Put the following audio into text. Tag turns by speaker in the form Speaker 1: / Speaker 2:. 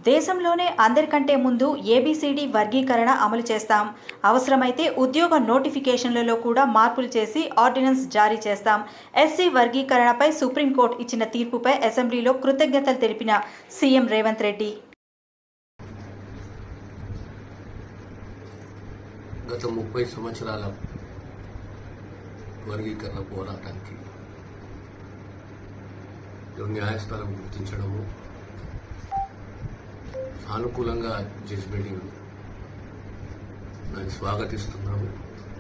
Speaker 1: దేశంలోనే అందరికంటే ముందు ఏబిసిడి వర్గీకరణ అమలు చేస్తాం అవసరమైతే ఉద్యోగ నోటిఫికేషన్లలో కూడా మార్పులు చేసి ఆర్డినెన్స్ జారీ చేస్తాం ఎస్సీ వర్గీకరణపై సుప్రీంకోర్టు ఇచ్చిన తీర్పుపై అసెంబ్లీలో కృతజ్ఞతలు తెలిపిన సీఎం రేవంత్ రెడ్డి
Speaker 2: గత ముప్పై సంవత్సరాల వర్గీకరణ పోరాటానికి ఈ న్యాయస్థానం గుర్తించడము సానుకూలంగా జడ్జిమెంట్ దాన్ని స్వాగతిస్తున్నాము